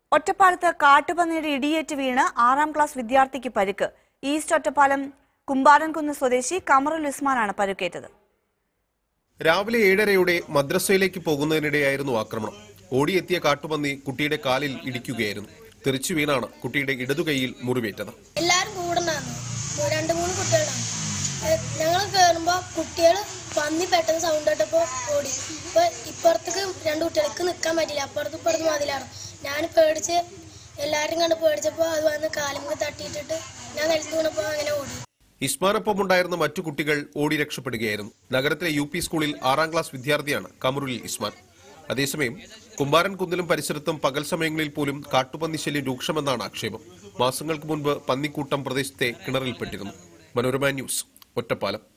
ഒറ്റപ്പാലത്ത് കാട്ടുപന്നിയുടെ ഇടിയേറ്റ് വീണ് ആറാം ക്ലാസ് വിദ്യാർത്ഥിക്ക് പരിക്ക് ഈസ്റ്റ് ഒറ്റപ്പാലം കുമ്പാരൻകുന്ന് സ്വദേശി കമറുൽ ഉസ്മാനാണ് പരുക്കേറ്റത് രാവിലെ ഏഴരയോടെ മദ്രസയിലേക്ക് പോകുന്നതിനിടെയായിരുന്നു ആക്രമണം ഓടിയെത്തിയ കാട്ടുപന്നി കുട്ടിയുടെ കാലിൽ ഇടിക്കുകയായിരുന്നു തെറിച്ചു വീണാണ് കുട്ടിയുടെ ഇടതുകൈയിൽ മുറിവേറ്റത് എല്ലാവരും കൂടെ ഉണ്ടായിരുന്നു രണ്ട് മൂന്ന് കുട്ടികളാണ് ഞങ്ങൾ കയറുമ്പോൾ കുട്ടികൾ പന്നി പെട്ടെന്ന് സൗണ്ട് കേട്ടപ്പോൾ ഓടി ഇപ്പോൾ ഇപ്പുറത്തേക്ക് രണ്ട് കുട്ടികൾക്ക് നിൽക്കാൻ പറ്റില്ല അപ്പുറത്ത് ഇപ്പുറത്ത് മതിലാണ് ഞാൻ പേടിച്ച് എല്ലാവരും കണ്ട് പേടിച്ചപ്പോൾ അത് വന്ന് കാലുമ്പോൾ തട്ടിയിട്ടിട്ട് ഞാൻ നിലത്ത് വീണപ്പോൾ അങ്ങനെ ഓടി ഇസ്മാനൊപ്പം ഉണ്ടായിരുന്ന മറ്റു കുട്ടികൾ ഓടി രക്ഷപ്പെടുകയായിരുന്നു നഗരത്തിലെ യു പി സ്കൂളിൽ ആറാം ക്ലാസ് വിദ്യാർത്ഥിയാണ് കമറുൽ ഇസ്മാൻ അതേസമയം കുമ്പാരൻ കുന്നിലും പരിസരത്തും പകൽ സമയങ്ങളിൽ പോലും കാട്ടുപന്നി ശല്യം രൂക്ഷമെന്നാണ് ആക്ഷേപം മാസങ്ങൾക്ക് മുൻപ് പന്നിക്കൂട്ടം പ്രദേശത്തെ കിണറിൽപ്പെട്ടിരുന്നു മനോരമ ന്യൂസ് ഒറ്റപ്പാലം